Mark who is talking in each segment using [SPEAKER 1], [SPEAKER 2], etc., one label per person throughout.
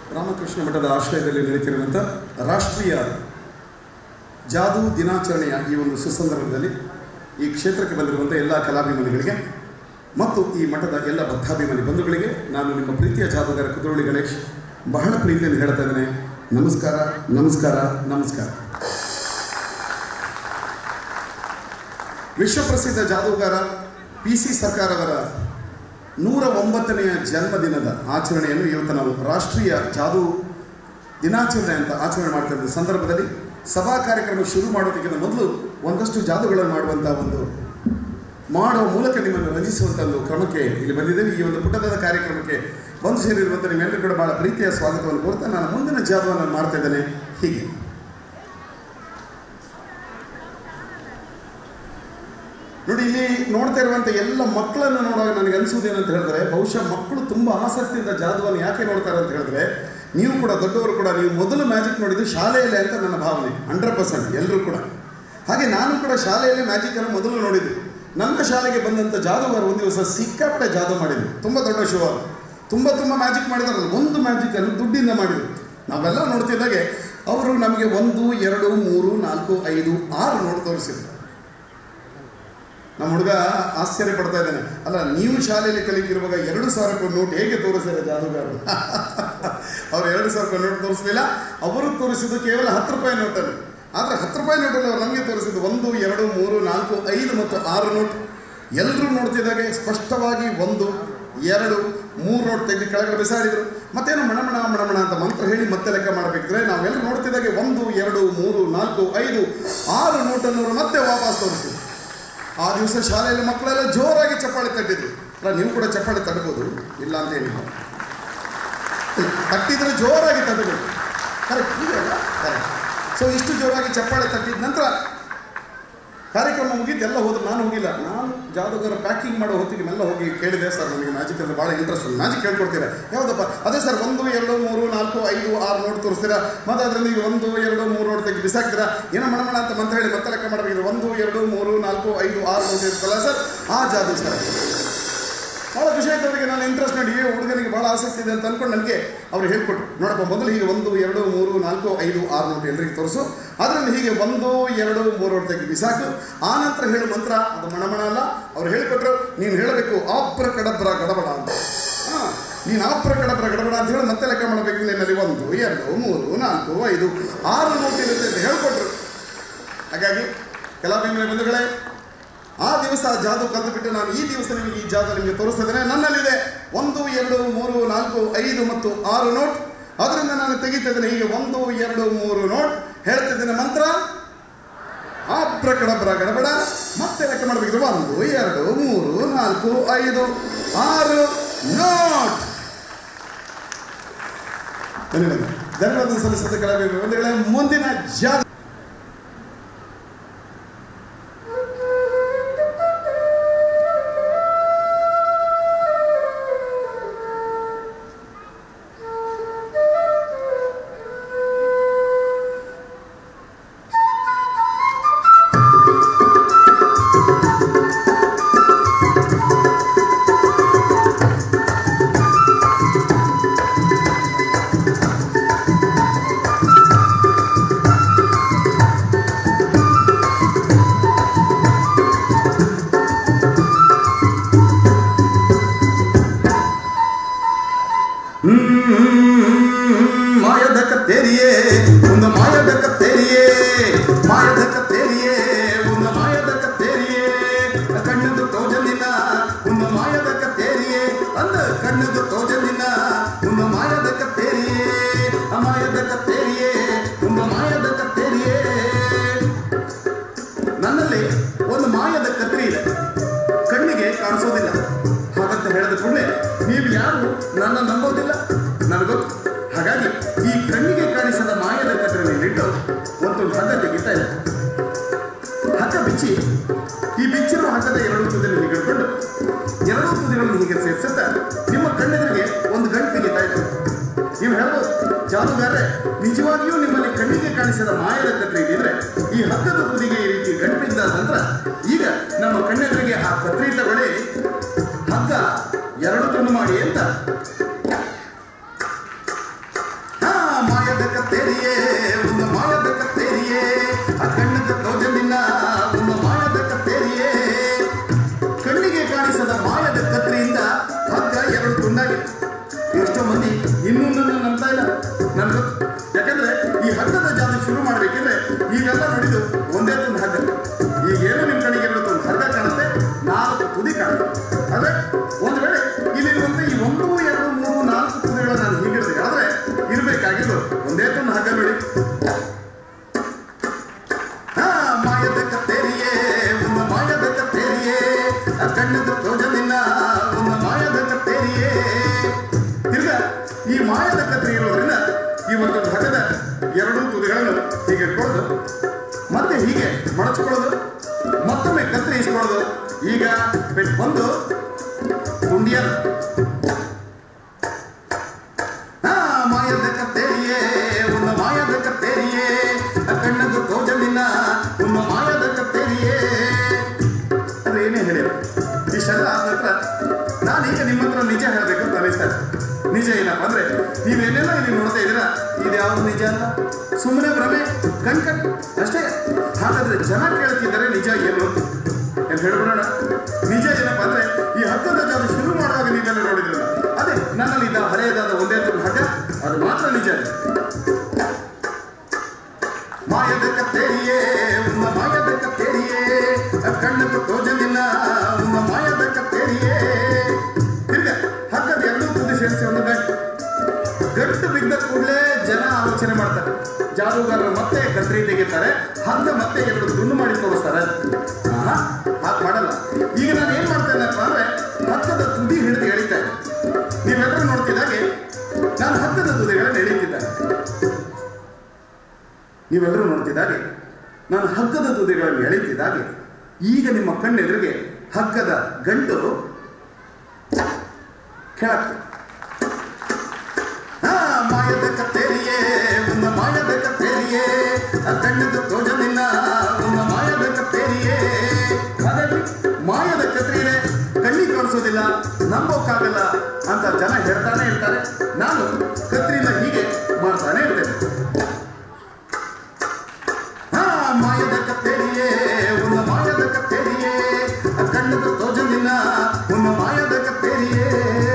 [SPEAKER 1] ರಾಮಕೃಷ್ಣ ಮಠದ ಆಶ್ರಯದಲ್ಲಿ ನಡೀತಿರುವಂಥ ರಾಷ್ಟ್ರೀಯ ಜಾದೂ ದಿನಾಚರಣೆಯ ಈ ಒಂದು ಸುಸಂದರ್ಭದಲ್ಲಿ ಈ ಕ್ಷೇತ್ರಕ್ಕೆ ಬಂದಿರುವಂಥ ಎಲ್ಲ ಕಲಾಭಿಮಾನಿಗಳಿಗೆ ಮತ್ತು ಈ ಮಠದ ಎಲ್ಲ ಬದ್ಧಾಭಿಮಾನಿ ಬಂಧುಗಳಿಗೆ ನಾನು ನಿಮ್ಮ ಪ್ರೀತಿಯ ಜಾದೂಗಾರ ಕುದ್ರೋಳಿ ಗಣೇಶ್ ಬಹಳ ಪ್ರೀತಿಯನ್ನು ಹೇಳ್ತಾ ಇದ್ದೇನೆ ನಮಸ್ಕಾರ ನಮಸ್ಕಾರ ನಮಸ್ಕಾರ ವಿಶ್ವಪ್ರಸಿದ್ಧ ಜಾದೂಗಾರ ಪಿ ಸಿ ಸರ್ಕಾರ ಅವರ ನೂರ ಒಂಬತ್ತನೆಯ ಜನ್ಮದಿನದ ಆಚರಣೆಯನ್ನು ಇವತ್ತು ನಾವು ರಾಷ್ಟ್ರೀಯ ಜಾದೂ ದಿನಾಚರಣೆ ಅಂತ ಆಚರಣೆ ಮಾಡ್ತಾ ಇದ್ದ ಸಂದರ್ಭದಲ್ಲಿ ಸಭಾ ಕಾರ್ಯಕ್ರಮ ಶುರು ಮಾಡೋದಕ್ಕಿಂತ ಮೊದಲು ಒಂದಷ್ಟು ಜಾದೂಗಳನ್ನು ಮಾಡುವಂಥ ಒಂದು ಮಾಡುವ ಮೂಲಕ ನಿಮ್ಮನ್ನು ರಂಜಿಸುವಂಥ ಒಂದು ಕ್ರಮಕ್ಕೆ ಇಲ್ಲಿ ಬಂದಿದ್ದೇವೆ ಈ ಒಂದು ಪುಟ್ಟದಾದ ಕಾರ್ಯಕ್ರಮಕ್ಕೆ ಬಂದು ಸೇರಿರುವಂಥ ನಿಮ್ಮೆಲ್ಲರೂ ಕೂಡ ಬಹಳ ಪ್ರೀತಿಯ ಸ್ವಾಗತವನ್ನು ಕೋರ್ತಾ ನಾನು ಮುಂದಿನ ಜಾದವನ್ನು ಮಾಡ್ತಾ ಇದ್ದೇನೆ ಹೀಗೆ ನೋಡಿ ಇಲ್ಲಿ ನೋಡ್ತಾ ಇರುವಂಥ ಎಲ್ಲ ಮಕ್ಕಳನ್ನು ನೋಡುವಾಗ ನನಗೆ ಅನಿಸುವುದೇನಂತ ಹೇಳಿದ್ರೆ ಬಹುಶಃ ಮಕ್ಕಳು ತುಂಬ ಆಸಕ್ತಿಯಿಂದ ಜಾದವನ್ನು ಯಾಕೆ ನೋಡ್ತಾರೆ ಅಂತ ಹೇಳಿದ್ರೆ ನೀವು ಕೂಡ ದೊಡ್ಡವರು ಕೂಡ ನೀವು ಮೊದಲು ಮ್ಯಾಜಿಕ್ ನೋಡಿದ್ದು ಶಾಲೆಯಲ್ಲೇ ಅಂತ ನನ್ನ ಭಾವನೆ ಹಂಡ್ರೆಡ್ ಪರ್ಸೆಂಟ್ ಎಲ್ಲರೂ ಕೂಡ ಹಾಗೆ ನಾನು ಕೂಡ ಶಾಲೆಯಲ್ಲೇ ಮ್ಯಾಜಿಕನ್ನು ಮೊದಲು ನೋಡಿದ್ದು ನನ್ನ ಶಾಲೆಗೆ ಬಂದಂಥ ಜಾದೂಗಾರ ಒಂದು ದಿವಸ ಸಿಕ್ಕಾಪಟ್ಟೆ ಜಾದೂ ಮಾಡಿದ್ರು ತುಂಬ ದೊಡ್ಡ ಶೋ ಅದು ತುಂಬ ತುಂಬ ಮ್ಯಾಜಿಕ್ ಮಾಡಿದಾರಲ್ಲ ಒಂದು ಮ್ಯಾಜಿಕನ್ನು ದುಡ್ಡಿಂದ ಮಾಡಿದ್ರು ನಾವೆಲ್ಲ ನೋಡ್ತಿದ್ದಾಗೆ ಅವರು ನಮಗೆ ಒಂದು ಎರಡು ಮೂರು ನಾಲ್ಕು ಐದು ಆರು ನೋಡು ತೋರಿಸಿದ್ರು ನಮ್ಮ ಹುಡುಗ ಆಶ್ಚರ್ಯ ಪಡ್ತಾ ಇದ್ದಾನೆ ಅಲ್ಲ ನೀವು ಶಾಲೆಯಲ್ಲಿ ಕಲಿತಿರುವಾಗ ಎರಡು ಸಾವಿರ ನೋಟ್ ಹೇಗೆ ತೋರಿಸಿದ್ದಾರೆ ಜಾದೂಗಾರರು ಅವ್ರು ಎರಡು ಸಾವಿರ ನೋಟ್ ತೋರಿಸಲಿಲ್ಲ ಅವರು ತೋರಿಸಿದ್ದು ಕೇವಲ ಹತ್ತು ರೂಪಾಯಿ ನೋಟನ್ನು ಆದರೆ ಹತ್ತು ರೂಪಾಯಿ ನೋಟಲ್ಲಿ ಅವ್ರು ನಮಗೆ ತೋರಿಸಿದ್ದು ಒಂದು ಎರಡು ಮೂರು ನಾಲ್ಕು ಐದು ಮತ್ತು ಆರು ನೋಟ್ ಎಲ್ಲರೂ ನೋಡ್ತಿದ್ದಾಗೆ ಸ್ಪಷ್ಟವಾಗಿ ಒಂದು ಎರಡು ಮೂರು ನೋಟ್ ತೆಗೆದು ಕೆಳಗಡೆ ಬಿಸಾಡಿದ್ರು ಮತ್ತೇನು ಮಣಮಣ ಮಣಮಣ ಅಂತ ಮಂತ್ರ ಹೇಳಿ ಮತ್ತೆ ಲೆಕ್ಕ ಮಾಡಬೇಕಿದ್ರೆ ನಾವೆಲ್ಲ ನೋಡ್ತಿದ್ದಾಗೆ ಒಂದು ಎರಡು ಮೂರು ನಾಲ್ಕು ಐದು ಆರು ನೋಟನ್ನು ಅವ್ರು ಮತ್ತೆ ವಾಪಸ್ ತೋರಿಸಿದ್ರು ಆ ದಿವಸ ಶಾಲೆಯಲ್ಲಿ ಮಕ್ಕಳೆಲ್ಲ ಜೋರಾಗಿ ಚಪ್ಪಾಳೆ ತಟ್ಟಿದ್ರು ಅಲ್ಲ ನೀವು ಕೂಡ ಚಪ್ಪಾಳೆ ತಟ್ಟಬೋದು ಇಲ್ಲ ಅಂತ ಏನಿಲ್ಲ ತಟ್ಟಿದ್ರೆ ಜೋರಾಗಿ ತಟ್ಟಬೇಕು ಕರೆಕ್ಟ್ ಹೀಗಲ್ಲ ಕರೆಕ್ಟ್ ಸೊ ಇಷ್ಟು ಜೋರಾಗಿ ಚಪ್ಪಾಳೆ ತಟ್ಟಿದ ನಂತರ ಕಾರ್ಯಕ್ರಮ ಮುಗಿದು ಎಲ್ಲ ಹೋದ್ರು ನಾನು ಹೋಗಿಲ್ಲ ನಾನು ಜಾದೂಗಾರ ಪ್ಯಾಕಿಂಗ್ ಮಾಡೋ ಹೊತ್ತಿಗೆ ಎಲ್ಲ ಹೋಗಿ ಕೇಳಿದೆ ಸರ್ ನನಗೆ ಮ್ಯಾಜಿಕ್ ಅಂದರೆ ಭಾಳ ಇಂಟ್ರೆಸ್ಟ್ ಉಂಟು ಮ್ಯಾಜಿಕ್ ಹೇಳ್ಕೊಡ್ತೀರಾ ಯಾವುದಪ್ಪ ಅದೇ ಸರ್ ಒಂದು ಎರಡು ಮೂರು ನಾಲ್ಕು ಐದು ಆರು ನೋಟ್ ತೋರಿಸ್ತೀರಾ ಮತ್ತು ಅದರಲ್ಲಿ ಈಗ ಒಂದು ಎರಡು ಮೂರು ನೋಟ್ ತೆಗೆದು ಬಿಸಾಕ್ತೀರಾ ಏನೋ ಮಣಮಣ ಅಂತ ಮಂತ್ರ ಹೇಳಿ ಮತ್ತೆ ಲೆಕ್ಕ ಮಾಡಬೇಕು ಒಂದು ಎರಡು ಮೂರು ನಾಲ್ಕು ಐದು ಆರು ನೋಟ್ ಇರ್ತಲ್ಲ ಸರ್ ಆ ಜಾದು ಸರ್ ಭಾಳ ಖುಷಿ ಆಯ್ತು ಅವರಿಗೆ ನಾನು ಇಂಟ್ರೆಸ್ಟ್ ನೋಡಿ ಈ ಹುಡುಗನಿಗೆ ಭಾಳ ಆಸಕ್ತಿ ಇದೆ ಅಂತ ಅಂದ್ಕೊಂಡು ನನಗೆ ಅವ್ರು ಹೇಳ್ಕೊಟ್ರು ನೋಡಪ್ಪ ಮೊದಲು ಹೀಗೆ ಒಂದು ಎರಡು ಮೂರು ನಾಲ್ಕು ಐದು ಆರು ನೋಟ್ ಎಲ್ಲರಿಗೆ ತೋರಿಸು ಅದರಲ್ಲಿ ಹೀಗೆ ಒಂದು ಎರಡು ಮೂರು ನೋಟ್ ತೆಗೆದು ಬಿಸಾಕು ಆ ನಂತರ ಹೇಳು ಮಂತ್ರ ಅದು ಮಣಮಣ ಅಲ್ಲ ಅವ್ರು ಹೇಳಿಕೊಟ್ರು ನೀನು ಹೇಳಬೇಕು ಆಪ್ರ ಕಡಬ್ರ ಗಡಬಡ ಅಂತ ಹಾಂ ನೀನು ಆಪ್ರ ಕಡಬ್ರ ಗಡಬಡ ಅಂತ ಹೇಳಿ ಮತ್ತೆ ಲೆಕ್ಕ ಮಾಡಬೇಕು ನಿನ್ನಲ್ಲಿ ಒಂದು ಎರಡು ಮೂರು ನಾಲ್ಕು ಐದು ಆರು ನೋಟ್ ಇರುತ್ತೆ ಅಂತ ಹೇಳ್ಕೊಟ್ರು ಹಾಗಾಗಿ ಕಲಾಭಿಮಾನಿ ಬಂಧುಗಳೇ ಆ ದಿವಸ ಆ ಜಾದು ಕಲ್ತುಬಿಟ್ಟು ನಾನು ಈ ದಿವಸ ನಿಮಗೆ ಈ ಜಾದು ನಿಮಗೆ ತೋರಿಸ್ತಿದ್ದೇನೆ ನನ್ನಲ್ಲಿದೆ ಒಂದು ಎರಡು ಮೂರು ನಾಲ್ಕು ಐದು ಮತ್ತು ಆರು ನೋಟ್ ಅದರಿಂದ ನಾನು ತೆಗಿತಿದ್ದೇನೆ ಹೀಗೆ ಒಂದು ಎರಡು ಮೂರು ನೋಟ್ ಹೇಳ್ತಿದ್ದೇನೆ ಮಂತ್ರ ಆಬ್ರಕಡಬ್ರ ಗಡಬಡ ಮತ್ತೆ ಲೆಕ್ಕ ಮಾಡಬೇಕಿದ್ರೆ ಒಂದು ಎರಡು ಮೂರು ನಾಲ್ಕು ಐದು ಆರು ನೋಟ್ ಧನ್ಯವಾದ ಧನ್ಯವಾದ ಸಲ್ಲಿಸಿದ ಕಲಾವಿದ ಮುಂದಿನ ಜಾದು ಮಾಯದ ಕತ್ತೇರಿಯೇ ಒಂದು ಮಾಯದ ಕತ್ತೇರಿಯೇ ಮಾಯದ ಕತ್ತೇರಿಯೇ ಒಂದು ಮಾಯದ ಕತ್ತೇರಿಯೇ ಕಣ್ಣದು ತೋಜಲಿನ ಒಂದು ಮಾಯದ ಕತ್ತೇರಿಯೇ ಅಂದ ಕಣ್ಣದು ತೋಜಲಿನ ಒಂದು ಮಾಯದ ಕತ್ತೇರಿಯೇ ಅಮಾಯದ ಕತ್ತೇರಿಯೇ ಒಂದು ಮಾಯದ ಕತ್ತೇರಿಯೇ ನನ್ನಲ್ಲಿ ಒಂದು ಮಾಯದ ಕತ್ತರಿ ಇದೆ ಕಣ್ಣಿಗೆ ಕಾಣಿಸೋದಿಲ್ಲ ಹಾಗಂತ ಹೇಳಿದ ಕೂಡಲೇ ನೀವು ಯಾರು ನನ್ನ ನಂಬೋದಿಲ್ಲ ನನಗೊತ್ತು ಹಾಗಾಗಿ ಈ ಕಣ್ಣಿಗೆ ಕಾಣಿಸದ ಮಾಯದ ಕತ್ತರಿನಲ್ಲಿಟ್ಟು ಒಂದು ಹಗ್ಗ ತೆಗಿತಾ ಇಲ್ಲ ಹಗ್ಗ ಬಿಚ್ಚಿ ಈ ಬಿಚ್ಚಿರುವ ಹಗ್ಗದ ಎರಡು ತುದಿಯನ್ನು ಹೀಗೆ ಹಿಡ್ಕೊಂಡು ಎರಡೂ ತುದಿಗಳನ್ನು ಹೀಗೆ ಸೇರಿಸುತ್ತಾ ನಿಮ್ಮ ಕಣ್ಣೆದುರಿಗೆ ಒಂದು ಗಂಟು ತೆಗಿತಾ ಇದ್ದಾರೆ ನೀವು ಹೇಳ್ಬೋದು ಜಾದೂಗಾರೆ ನಿಜವಾಗಿಯೂ ನಿಮ್ಮಲ್ಲಿ ಕಣ್ಣಿಗೆ ಕಾಣಿಸದ ಮಾಯದ ಕತ್ರಿ ಇದ್ದಿದ್ರೆ ಈ ಹಗ್ಗದ ತುದಿಗೆ ಈ ರೀತಿ ಗಂಟು ಬಿದ್ದ ನಂತರ ಈಗ ನಮ್ಮ ಕಣ್ಣೆದುರಿಗೆ ಆ ಕತ್ರಿ ತಗೊಳ್ಳಿ ಹಗ್ಗ ಎರಡು ತುಂಡು ಮಾಡಿ ಅಂತ ತುಂಡಾಗಿ ಎಷ್ಟೋ ಮಂದಿ ಇನ್ನೂ ನನ್ನ ನಂಬ್ತಾ ಇಲ್ಲ ನನ್ ಗೊತ್ತು ಯಾಕಂದ್ರೆ ಈ ಹಗ್ಗದ ಜಾತಿ ಶುರು ಮಾಡ್ಬೇಕಿದ್ರೆ ಈಗೆಲ್ಲ ನೋಡಿದ್ದು ಒಂದೇ ತುಂಡು ಹಗ್ಗ ಈಗೇನು ನಿಮ್ಮ ಕಡೆಗೆ ಎರಡು ತುಂಡು ಹಗ್ಗ ಕಾಣುತ್ತೆ ನಾಲ್ಕು ತುದಿ ಕಾಣುತ್ತೆ ಆದ್ರೆ ಒಂದು ವೇಳೆ ಇಲ್ಲಿರುವಂತೆ ಈ ಒಂದು ಎರಡು ಮೂರು ನಾಲ್ಕು ತುದಿಗಳ ನಾನು ಹೀಗಿಡಿದೆ ಆದ್ರೆ ಇರಬೇಕಾಗಿದ್ದು ಒಂದೇ ತುಂಡು ಹಗ್ಗ ನೋಡಿ ಆ, ಮಾಯದ ಕತ್ತೇರಿಯೇ ಒಂದು ಮಾಯದ ಕತ್ತೇರಿಯೇ ಆ ಕಣ್ಣದ ತೋಜಲಿನ ಒಂದು ಮಾಯದ ಕತ್ತೇರಿಯೇ ತಿರ್ಗ ಈ ಮಾಯದ ಕತ್ತರಿ ಇರೋದ್ರಿಂದ ಈ ಒಂದು ಹಗ್ಗದ ಎರಡೂ ತುದಿಗಳನ್ನು ಹೀಗೆ ಇಟ್ಕೊಳ್ಳೋದು ಮತ್ತೆ ಹೀಗೆ ಮಡಚ್ಕೊಳ್ಳೋದು ಮತ್ತೊಮ್ಮೆ ಕತ್ತರಿ ಇಸ್ಕೊಳ್ಳೋದು ಈಗ ಬಿಟ್ಟು ಬಂದು ತುಂಡಿಯ ಆ ಮಾಯದ ಕತ್ತೇರಿಯೇ ಒಂದು ಮಾಯದ ಕತ್ತೇರಿಯೇ ಆ ಕಣ್ಣದು ತೋಜಲಿನ ಒಂದು ಮಾಯದ ಕತ್ತೇರಿಯೇ ಅಂದ್ರೆ ಏನೇ ಹೇಳಿದ್ರು ಇಷ್ಟೆಲ್ಲ ಆದ ನಂತರ ನಾನೀಗ ನಿಮ್ಮ ಹತ್ರ ನಿಜ ಹೇಳಬೇಕು ಅಂತ ಅನಿಸ್ತಾ ಇದೆ. ನಿಜ ಏನಪ್ಪ ಅಂದ್ರೆ ನೀವೇನೆಲ್ಲ ಇಲ್ಲಿ ನೋಡ್ತಾ ಇದ್ದೀರಾ ಇದು ಯಾವುದು ನಿಜ ಅಲ್ಲ ಸುಮ್ಮನೆ ಭ್ರಮೆ ಕಣ್ಕಟ್ ಅಷ್ಟೇ ಹಾಗಾದ್ರೆ ಜನ ಕೇಳ್ತಿದ್ದಾರೆ ನಿಜ ಏನು ಅಂತ ಹೇಳ್ಬಿಡೋಣ ನಿಜ ಏನಪ್ಪ ಅಂದ್ರೆ ಈ ಹಗ್ಗದ ಜಾತಿ ಶುರು ಮಾಡುವಾಗ ನೀವೆಲ್ಲ ನೋಡಿದ್ರಲ್ಲ ಅದೇ ನನ್ನಲ್ಲಿ ಇದ್ದ ಹಳೆಯದಾದ ಒಂದೇ ಒಂದು ಹಗ್ಗ ಅದು ಮಾತ್ರ ನಿಜ ಇದೆ ಮಾಯದ ಕತ್ತೇರಿಯೇ ಉಮ್ಮ ಮಾಯದ ಕತ್ತೇರಿಯೇ ಕಣ್ಣಕ್ಕೆ ತೋಜಲಿನ ಉಮ್ಮ ಮಾಯದ ಕತ್ತೇರಿಯೇ ತಿರ್ಗ ಹಗ್ಗದ ಎರಡೂ ತುದಿ ಸೇರಿಸಿ ಒಂದು ಗಂಟು ಗಂಟು ಬಿದ್ದ ಕೂಡಲೇ ಜನ ಆಲೋಚನೆ ಮಾಡ್ತಾರೆ ಜಾದೂಗಾರರು ಮತ್ತೆ ಕತ್ರಿ ತೆಗಿತಾರೆ ಹಗ್ಗ ಮತ್ತೆ ಎರಡು ತುಂಡು ಮಾಡಿ ತೋರಿಸ್ತಾರೆ ಆಹಾ ಹಾಗೆ ಮಾಡಲ್ಲ ಈಗ ನಾನು ಏನ್ ಮಾಡ್ತೇನಪ್ಪ ಅಂದ್ರೆ ಹಗ್ಗದ ತುದಿ ಹಿಡಿದು ಎಳಿತಾ ಇದ್ದೆ ನೀವೆಲ್ಲರೂ ನೋಡ್ತಿದ್ದಾಗೆ ನಾನು ಹಗ್ಗದ ತುದಿಗಳನ್ನು ಎಳಿತಿದ್ದೆ ನೀವೆಲ್ಲರೂ ನೋಡ್ತಿದ್ದಾಗೆ ನಾನು ಹಗ್ಗದ ತುದಿಗಳನ್ನು ಎಳಿತಿದ್ದಾಗೆ ಈಗ ನಿಮ್ಮ ಕಣ್ಣೆದುರಿಗೆ ಹಗ್ಗದ ಗಂಟು ಕೆಳಕ್ಕೆ ಆ ಮಾಯದ ಕತ್ತೇರಿಯೇ ಒಂದು ಮಾಯದ ಕತ್ತೇರಿಯೇ ಆ ಕಣ್ಣದ ತೋಜಲಿನ ಒಂದು ಮಾಯದ ಕತ್ತೇರಿಯೇ ಹಾಗಾಗಿ ಮಾಯದ ಕತ್ತರಿಯೇ ಕಣ್ಣಿಗೆ ಕಾಣಿಸೋದಿಲ್ಲ ನಂಬೋಕ್ಕಾಗಲ್ಲ ಅಂತ ಜನ ಹೇಳ್ತಾನೆ ಇರ್ತಾರೆ ನಾನು ಕತ್ರಿನ ಹೀಗೆ ಮಾಡ್ತಾನೆ ಇರ್ತೇನೆ ಆ ಮಾಯದ ಕತ್ತೇರಿಯೇ ಒಂದು ಮಾಯದ ಕತ್ತೇರಿಯೇ ಆ ಕಣ್ಣದ ತೋಜಲಿನ ಒಂದು ಮಾಯದ ಕತ್ತೇರಿಯೇ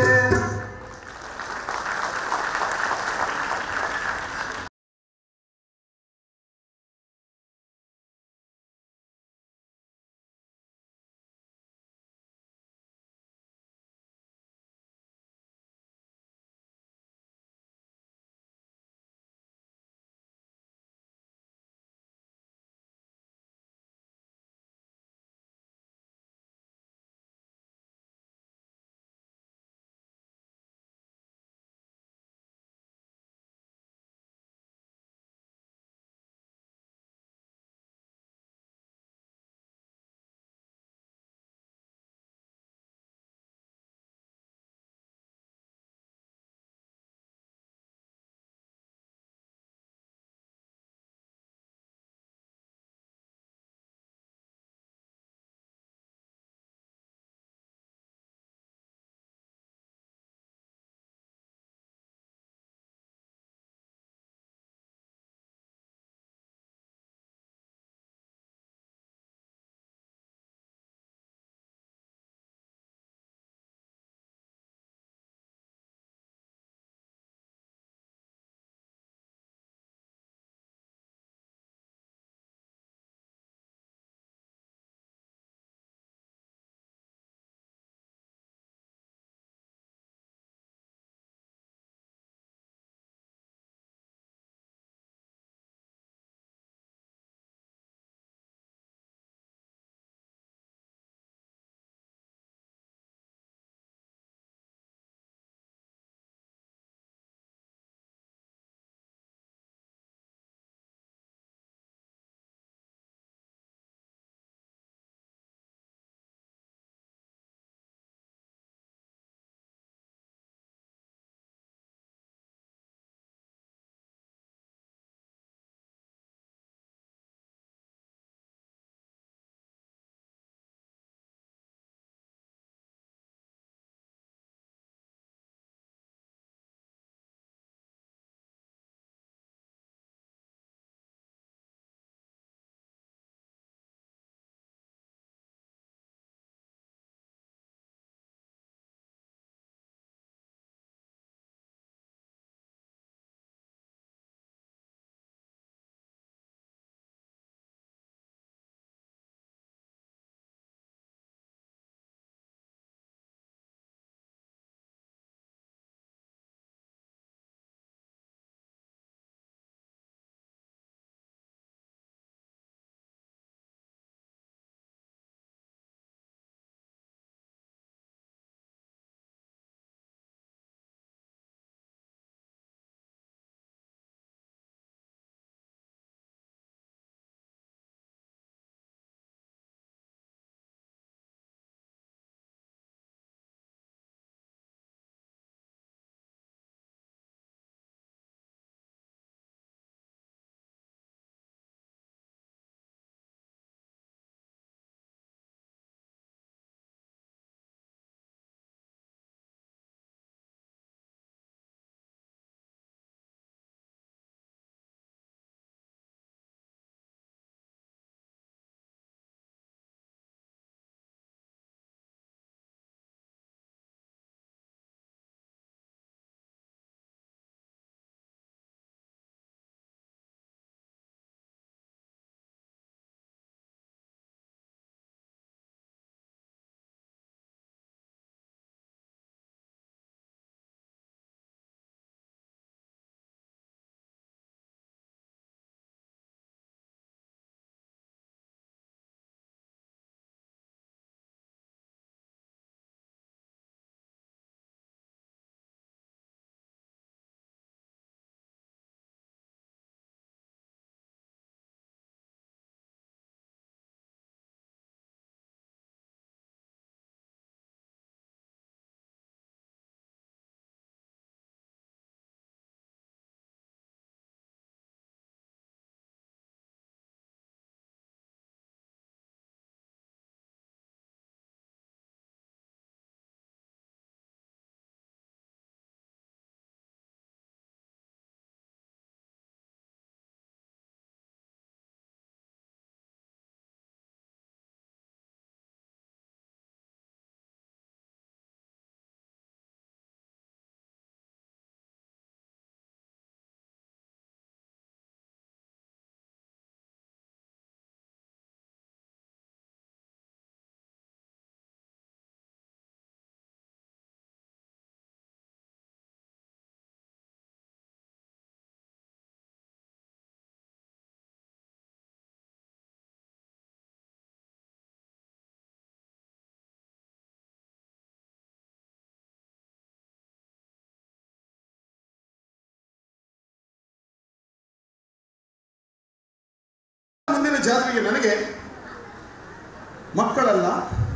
[SPEAKER 1] ಜಾತ್ರೆಗೆ ನನಗೆ ಮಕ್ಕಳಲ್ಲ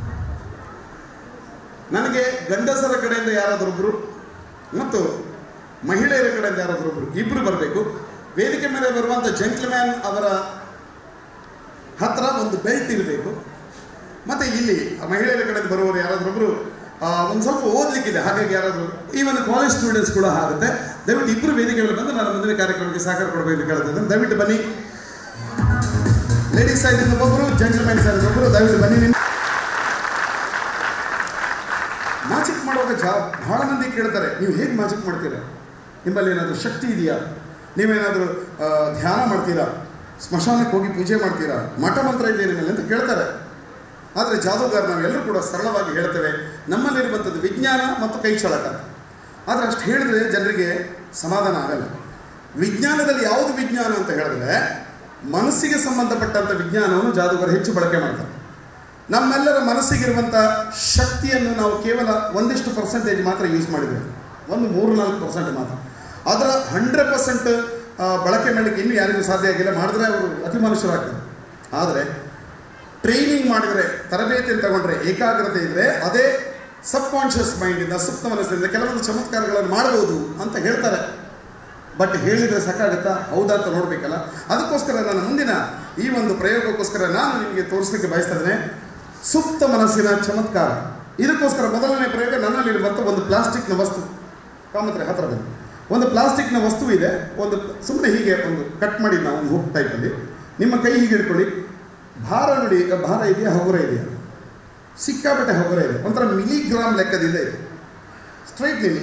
[SPEAKER 1] ನನಗೆ ಗಂಡಸರ ಕಡೆಯಿಂದ ಯಾರಾದರೊಬ್ಬರು ಮತ್ತು ಮಹಿಳೆಯರ ಕಡೆಯಿಂದ ಯಾರಾದರೊಬ್ಬರು ಇಬ್ಬರು ಬರಬೇಕು ವೇದಿಕೆ ಮೇಲೆ ಬರುವಂಥ ಜೆಂಟ್ಲ್ಮ್ಯಾನ್ ಅವರ ಹತ್ರ ಒಂದು ಬೆಲ್ಟ್ ಇರಬೇಕು ಮತ್ತು ಇಲ್ಲಿ ಆ ಮಹಿಳೆಯರ ಕಡೆಯಿಂದ ಬರುವವರು ಯಾರಾದರೊಬ್ಬರು ಒಂದು ಸ್ವಲ್ಪ ಓದಲಿಕ್ಕಿದೆ ಹಾಗಾಗಿ ಯಾರಾದರೂ ಈವನ್ ಕಾಲೇಜ್ ಸ್ಟೂಡೆಂಟ್ಸ್ ಕೂಡ ಆಗುತ್ತೆ ದಯವಿಟ್ಟು ಇಬ್ಬರು ವೇದಿಕೆ ಮೇಲೆ ಬಂದು ನಾನು ಮುಂದಿನ ಕಾರ್ಯಕ್ರಮಕ್ಕೆ ಸಹಕಾರ ಕೊಡಬೇಕು ಅಂತ ಕೇಳ್ತಿದ್ದೇನೆ ದಯವಿಟ್ಟು ಬನ್ನಿ ಲೇಡೀಸ್ ಸೈಡ್ ಒಬ್ಬರು ಜೆಂಟ್ಲ್ಮ್ಯಾನ್ ಸೈಡ್ ಒಬ್ಬರು ದಯವಿಟ್ಟು ಬನ್ನಿ ನಿಮ್ಮ ಮ್ಯಾಜಿಕ್ ಮಾಡುವಾಗ ಜಾ ಬಹಳ ಮಂದಿ ಕೇಳ್ತಾರೆ ನೀವು ಹೇಗೆ ಮ್ಯಾಜಿಕ್ ಮಾಡ್ತೀರಾ ನಿಮ್ಮಲ್ಲಿ ಏನಾದರೂ ಶಕ್ತಿ ಇದೆಯಾ ನೀವೇನಾದರೂ ಆ, ಧ್ಯಾನ ಮಾಡ್ತೀರಾ ಸ್ಮಶಾನಕ್ಕೆ ಹೋಗಿ ಪೂಜೆ ಮಾಡ್ತೀರಾ ಮಠ ಮಂತ್ರ ಇದೆಯಾ ನಿಮ್ಮಲ್ಲಿ ಅಂತ ಕೇಳ್ತಾರೆ ಆದರೆ ಜಾದೂಗಾರ ನಾವೆಲ್ಲರೂ ಕೂಡ ಸರಳವಾಗಿ ಹೇಳ್ತೇವೆ ನಮ್ಮಲ್ಲಿರುವಂಥದ್ದು ವಿಜ್ಞಾನ ಮತ್ತು ಕೈ ಚಳಕ ಆದರೆ ಅಷ್ಟು ಹೇಳಿದ್ರೆ ಜನರಿಗೆ ಸಮಾಧಾನ ಆಗಲ್ಲ ವಿಜ್ಞಾನದಲ್ಲಿ ಯಾವುದು ವಿಜ್ಞಾನ ಅಂತ ಹೇಳಿದ್ರೆ ಮನಸ್ಸಿಗೆ ಸಂಬಂಧಪಟ್ಟಂಥ ವಿಜ್ಞಾನವನ್ನು ಜಾದೂಗಾರ ಹೆಚ್ಚು ಬಳಕೆ ಮಾಡ್ತಾರೆ ನಮ್ಮೆಲ್ಲರ ಮನಸ್ಸಿಗಿರುವಂಥ ಶಕ್ತಿಯನ್ನು ನಾವು ಕೇವಲ ಒಂದಿಷ್ಟು ಪರ್ಸೆಂಟೇಜ್ ಮಾತ್ರ ಯೂಸ್ ಮಾಡಿದ್ದೇವೆ ಒಂದು ಮೂರು ನಾಲ್ಕು ಪರ್ಸೆಂಟ್ ಮಾತ್ರ ಅದರ ಹಂಡ್ರೆಡ್ ಪರ್ಸೆಂಟ್ ಬಳಕೆ ಮಾಡಲಿಕ್ಕೆ ಇನ್ನೂ ಯಾರಿಗೂ ಸಾಧ್ಯ ಆಗಿಲ್ಲ ಮಾಡಿದ್ರೆ ಅವರು ಅತಿ ಮನುಷ್ಯರಾಗ್ತಾರೆ ಆದರೆ ಟ್ರೈನಿಂಗ್ ಮಾಡಿದರೆ ತರಬೇತಿಯನ್ನು ತಗೊಂಡ್ರೆ ಏಕಾಗ್ರತೆ ಇದ್ದರೆ ಅದೇ ಸಬ್ ಕಾನ್ಷಿಯಸ್ ಮೈಂಡಿಂದ ಸುಪ್ತ ಮನಸ್ಸಿನಿಂದ ಕೆಲವೊಂದು ಚಮತ್ಕಾರಗಳನ್ನು ಮಾಡ್ಬೋದು ಅಂತ ಹೇಳ್ತಾರೆ ಬಟ್ ಹೇಳಿದರೆ ಸಾಕಾಗುತ್ತಾ ಹೌದಾ ಅಂತ ನೋಡಬೇಕಲ್ಲ ಅದಕ್ಕೋಸ್ಕರ ನನ್ನ ಮುಂದಿನ ಈ ಒಂದು ಪ್ರಯೋಗಕ್ಕೋಸ್ಕರ ನಾನು ನಿಮಗೆ ತೋರಿಸಲಿಕ್ಕೆ ಬಯಸ್ತಾ ಇದ್ದೇನೆ ಸುಪ್ತ ಮನಸ್ಸಿನ ಚಮತ್ಕಾರ ಇದಕ್ಕೋಸ್ಕರ ಮೊದಲನೇ ಪ್ರಯೋಗ ನನ್ನಲ್ಲಿರುವಂಥ ಒಂದು ಪ್ಲಾಸ್ಟಿಕ್ನ ವಸ್ತು ಕಾಮತ್ರೆ ಹತ್ರ ಬಂದು ಒಂದು ಪ್ಲಾಸ್ಟಿಕ್ನ ವಸ್ತು ಇದೆ ಒಂದು ಸುಮ್ಮನೆ ಹೀಗೆ ಒಂದು ಕಟ್ ಮಾಡಿ ನಾವು ಒಂದು ಹುಕ್ ಟೈಪಲ್ಲಿ ನಿಮ್ಮ ಕೈ ಹೀಗೆ ಇಟ್ಕೊಳ್ಳಿ ಭಾರ ನೋಡಿ ಭಾರ ಇದೆಯಾ ಹಗುರ ಇದೆಯಾ ಸಿಕ್ಕಾಪಟ್ಟೆ ಹಗುರ ಇದೆ ಒಂಥರ ಮಿಲಿಗ್ರಾಮ್ ಲೆಕ್ಕದಿಂದ ಇದೆ ಸ್ಟ್ರೈಟ್ ನಿಲ್ಲಿ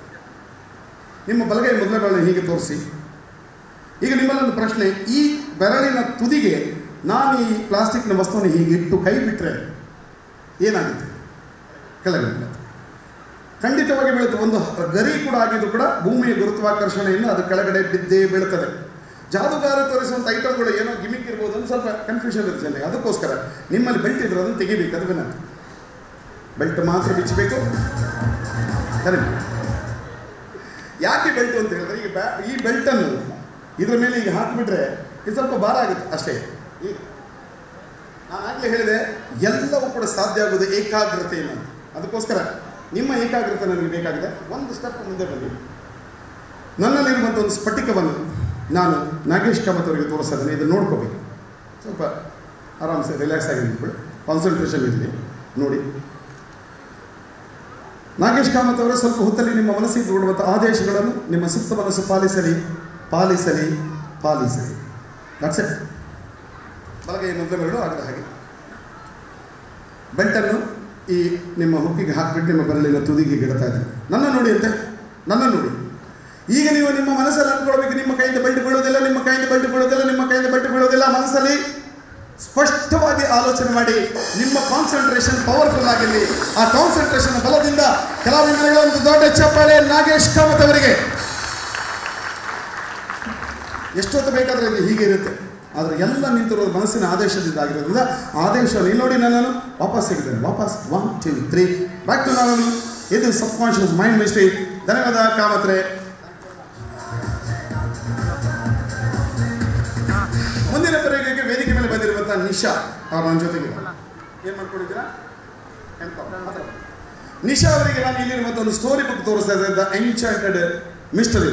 [SPEAKER 1] ನಿಮ್ಮ ಬಲಗೈ ಮೊದಲ ಬೆರಳನ್ನು ಹೀಗೆ ತೋರಿಸಿ ಈಗ ನಿಮ್ಮಲ್ಲೊಂದು ಪ್ರಶ್ನೆ ಈ ಬೆರಳಿನ ತುದಿಗೆ ನಾನು ಈ ಪ್ಲಾಸ್ಟಿಕ್ನ ವಸ್ತುವನ್ನು ಹೀಗೆ ಇಟ್ಟು ಕೈ ಬಿಟ್ಟರೆ ಏನಾಗುತ್ತೆ ಕೆಳಗೆ ಬೀಳುತ್ತೆ. ಖಂಡಿತವಾಗಿ ಬೀಳುತ್ತೆ ಒಂದು ಗರಿ ಕೂಡ ಆಗಿದ್ರು ಕೂಡ ಭೂಮಿಯ ಗುರುತ್ವಾಕರ್ಷಣೆಯಿಂದ ಅದು ಕೆಳಗಡೆ ಬಿದ್ದೇ ಬೀಳ್ತದೆ ಜಾದುಗಾರ ತೋರಿಸುವಂಥ ಐಟಮ್ಗಳು ಏನೋ ಗಿಮಿಕ್ ಇರ್ಬೋದು ಅಂತ ಸ್ವಲ್ಪ ಕನ್ಫ್ಯೂಷನ್ ಇರುತ್ತೆ ಜನರಿಗೆ ಅದಕ್ಕೋಸ್ಕರ ನಿಮ್ಮಲ್ಲಿ ಬೆಲ್ಟ್ ಇದ್ರೆ ಅದನ್ನು ತೆಗಿಬೇಕು ಅದು ವಿನ ಬೆಲ್ಟ್ ಮಾತ್ರ ಬಿಚ್ಚಬೇಕು ಕರೆಕ್ಟ್ ಯಾಕೆ ಬೆಲ್ಟ್ ಅಂತ ಹೇಳಿದ್ರೆ ಈಗ ಬ್ಯಾ ಈ ಬೆಲ್ಟನ್ನು ಇದ್ರ ಮೇಲೆ ಈಗ ಹಾಕಿಬಿಟ್ರೆ ಇದು ಸ್ವಲ್ಪ ಭಾರ ಆಗುತ್ತೆ ಅಷ್ಟೇ ಈಗ ನಾನು ಆಗಲೇ ಹೇಳಿದೆ ಎಲ್ಲವೂ ಕೂಡ ಸಾಧ್ಯ ಆಗೋದು ಏಕಾಗ್ರತೆಯಿಂದ ಅಂತ. ಅದಕ್ಕೋಸ್ಕರ ನಿಮ್ಮ ಏಕಾಗ್ರತೆ ನನಗೆ ಬೇಕಾಗಿದೆ ಒಂದು ಸ್ಟೆಪ್ ಮುಂದೆ ಬನ್ನಿ ನನ್ನಲ್ಲಿರುವಂಥ ಒಂದು ಸ್ಫಟಿಕವನ್ನು ನಾನು ನಾಗೇಶ್ ಕಾಮತ್ ಅವರಿಗೆ ತೋರಿಸ್ತಾ ಇದ್ದೇನೆ ಇದನ್ನು ನೋಡ್ಕೋಬೇಕು ಸ್ವಲ್ಪ ಆರಾಮ್ಸೆ ರಿಲ್ಯಾಕ್ಸ್ ಆಗಿ ನಿಂತ್ಕೊಳ್ಳಿ ಕಾನ್ಸಂಟ್ರೇಷನ್ ಇರಲಿ ನೋಡಿ ನಾಗೇಶ್ ಕಾಮತ್ ಅವರೇ ಸ್ವಲ್ಪ ಹೊತ್ತಲ್ಲಿ ನಿಮ್ಮ ಮನಸ್ಸಿಗೆ ನೋಡುವಂಥ ಆದೇಶಗಳನ್ನು ನಿಮ್ಮ ಸುತ್ತ ಮನಸ್ಸು ಪಾಲಿಸಲಿ ಪಾಲಿಸಲಿ ಪಾಲಿಸಲಿ ದಟ್ಸ್ ಇಟ್ ಬಲಗೈ ಮೊದಲ ಬೆರಳು ಆಗದ ಹಾಗೆ ಬೆಲ್ಟನ್ನು ಈ ನಿಮ್ಮ ಹುಕ್ಕಿಗೆ ಹಾಕಿಬಿಟ್ಟು ನಿಮ್ಮ ಬೆರಳಿನ ತುದಿಗೆ ಗಿಡ್ತಾ ಇದ್ದಾರೆ ನನ್ನ ನೋಡಿ ಅಂತೆ ನನ್ನ ನೋಡಿ ಈಗ ನೀವು ನಿಮ್ಮ ಮನಸ್ಸಲ್ಲಿ ಅಂದ್ಕೊಳ್ಬೇಕು ನಿಮ್ಮ ಕೈಯಿಂದ ಬೆಲ್ಟ್ ಬೀಳೋದಿಲ್ಲ ನಿಮ್ಮ ಕೈಯಿಂದ ಬೆಲ್ಟ್ ಬೀಳೋದಿಲ್ಲ ನಿಮ್ಮ ಕೈಯಿಂದ ಬೆಲ್ಟ್ ಬೀಳೋದಿಲ್ಲ ಮನಸ್ಸಲ್ಲಿ ಸ್ಪಷ್ಟವಾಗಿ ಆಲೋಚನೆ ಮಾಡಿ ನಿಮ್ಮ ಕಾನ್ಸಂಟ್ರೇಷನ್ ಪವರ್ಫುಲ್ ಆಗಿರಲಿ ಆ ಕಾನ್ಸಂಟ್ರೇಷನ್ ಬಲದಿಂದ ಕಲಾವಿದರಿಗೆ ಒಂದು ದೊಡ್ಡ ಚಪ್ಪಾಳೆ ನಾಗೇಶ್ ಕಾಮತ್ ಅವರಿಗೆ ಎಷ್ಟೊತ್ತು ಬೇಕಾದ್ರೆ ಇದು ಹೀಗೆ ಇರುತ್ತೆ ಆದರೆ ಎಲ್ಲ ನಿಂತಿರೋದು ಮನಸ್ಸಿನ ಆದೇಶದಿಂದ ಆಗಿರೋದ್ರಿಂದ ಆದೇಶ ಇಲ್ಲಿ ನೋಡಿ ನನ್ನನ್ನು ವಾಪಸ್ ಸಿಗಿದ್ದೇನೆ ವಾಪಸ್ one two three back to ನಾನು ಇದು ಸಬ್ ಕಾನ್ಷಿಯಸ್ ಮೈಂಡ್ ಮಿಸ್ಟ್ರಿ ಧನ್ಯವಾದ ಕಾಮತ್ರೆ ಮುಂದಿನ ಪ್ರಯೋಗಕ್ಕೆ ವೇದಿಕೆ ಮೇಲೆ ಬಂದಿರುವಂಥ ನಿಶಾ ಅವ್ರು ನನ್ನ ಜೊತೆಗೆ ಏನು ಮಾಡ್ಕೊಂಡಿದ್ದೀರಾ M.Com. ಮಾತ್ರ. ನಿಶಾ ಅವರಿಗೆ ನಾನು ಇಲ್ಲಿರುವಂಥ ಒಂದು ಸ್ಟೋರಿ ಬುಕ್ ತೋರಿಸ್ತಾ ಇದ್ದೆ the enchanted mystery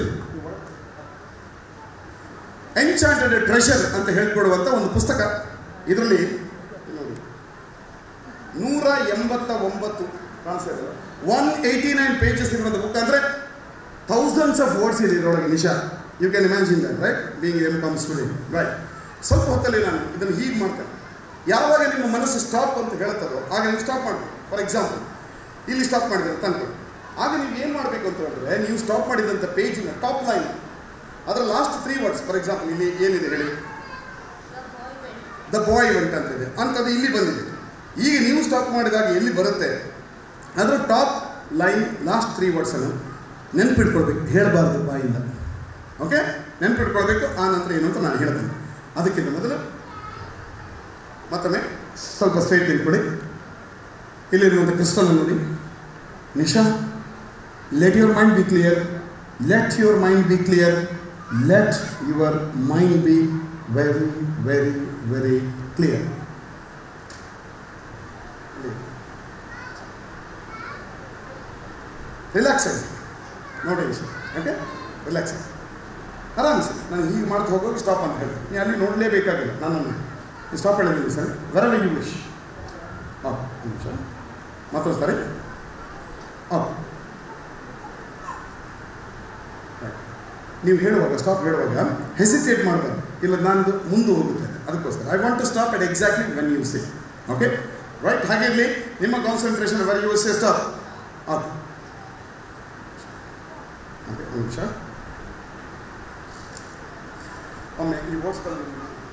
[SPEAKER 1] enchanted treasure ಅಂತ ಹೇಳ್ಕೊಡುವಂಥ ಒಂದು ಪುಸ್ತಕ ಇದರಲ್ಲಿ ನೋಡಿ ನೂರ ಎಂಬತ್ತ ಒಂಬತ್ತು ಕಾಣಿಸ್ತಾ ಇದೆ ಒನ್ ಏಯ್ಟಿ ನೈನ್ ಪೇಜಸ್ ಇರುವಂಥ ಬುಕ್ ಅಂದರೆ ಥೌಸಂಡ್ಸ್ ಆಫ್ ವರ್ಡ್ಸ್ ಇದೆ ಇದರೊಳಗೆ Nisha you can imagine that right being M com student right ಸ್ವಲ್ಪ ಹೊತ್ತಲ್ಲಿ ನಾನು ಇದನ್ನು ಹೀಗೆ ಮಾಡ್ತೇನೆ ಯಾವಾಗ ನಿಮ್ಮ ಮನಸ್ಸು ಸ್ಟಾಪ್ ಅಂತ ಹೇಳ್ತದೋ ಆಗ ನೀವು ಸ್ಟಾಪ್ ಮಾಡಬೇಕು ಫಾರ್ ಎಕ್ಸಾಂಪಲ್ ಇಲ್ಲಿ ಸ್ಟಾಪ್ ಮಾಡಿದ್ರೆ ತಂದ್ಕೊಂಡು ಆಗ ನೀವು ಏನು ಮಾಡಬೇಕು ಅಂತ ಹೇಳಿದ್ರೆ ನೀವು ಸ್ಟಾಪ್ ಮಾಡಿದಂಥ ಪೇಜಿನ ಟಾಪ್ ಲೈನ್ ಅದರ last three words for example ಇಲ್ಲಿ ಏನಿದೆ ಹೇಳಿ ದ ಬಾಯ್ ವೆಂಟ್ ಅಂತ ಇದೆ ಅಂಥದ್ದು ಇಲ್ಲಿ ಬಂದಿದೆ ಈಗ ನೀವು ಸ್ಟಾಪ್ ಮಾಡಿದಾಗ ಎಲ್ಲಿ ಬರುತ್ತೆ ಅದರ ಟಾಪ್ ಲೈನ್ ಲಾಸ್ಟ್ ತ್ರೀ ವರ್ಡ್ಸನ್ನು ನೆನ್ಪಿಟ್ಕೊಳ್ಬೇಕು ಹೇಳಬಾರ್ದು ಬಾಯಿಂದ ಓಕೆ ನೆನ್ಪಿಟ್ಕೊಳ್ಬೇಕು ಆ ನಂತರ ಏನು ಅಂತ ನಾನು ಹೇಳ್ತೇನೆ ಅದಕ್ಕಿಂತ ಮೊದಲು ಮತ್ತೊಮ್ಮೆ ಸ್ವಲ್ಪ ಸ್ಟ್ರೈಟ್ ನಿಂತ್ಕೊಳ್ಳಿ ಇಲ್ಲಿರುವಂಥ ಕ್ರಿಸ್ಟಲ್ ನೋಡಿ Nisha let your mind be clear let your mind be clear let your mind be very very very clear relax ಆಗಿ ನೋಡಿ ಸರ್ ಓಕೆ ರಿಲ್ಯಾಕ್ಸ್ ಆಗಿ ಆರಾಮ್ ಸರ್ ನಾನು ಹೀಗೆ ಮಾಡ್ತಾ ಹೋಗೋದು ಸ್ಟಾಪ್ ಅಂತ ಹೇಳಿ ನೀವು ಅಲ್ಲಿ ನೋಡಲೇಬೇಕಾಗಿಲ್ಲ ನನ್ನನ್ನು ಸ್ಟಾಪ್ ಹೇಳಿದ್ದೀನಿ ಸರ್ ವೆರವ್ ಯು ವಿಶ್ ಹಾಂ ನಿಮಿಷ ಮತ್ತೊಂದು ಸಾರಿ ಹಾಂ ನೀವು ಹೇಳುವಾಗ ಸ್ಟಾಪ್ ಹೇಳುವಾಗ ಹೆಸಿಟೇಟ್ ಮಾಡಬಾರ್ದು ಇಲ್ಲ ನಾನು ಮುಂದೆ ಹೋಗುತ್ತೆ ಅದಕ್ಕೋಸ್ಕರ I want to stop at exactly when you say okay right ಹಾಗಿರಲಿ ನಿಮ್ಮ concentration very you say stop ಹಾಂ ಓಕೆ ಒಂದು ನಿಮಿಷ ಒಮ್ಮೆ ಈ ಓಡಿಸ್ಕೊಂಡು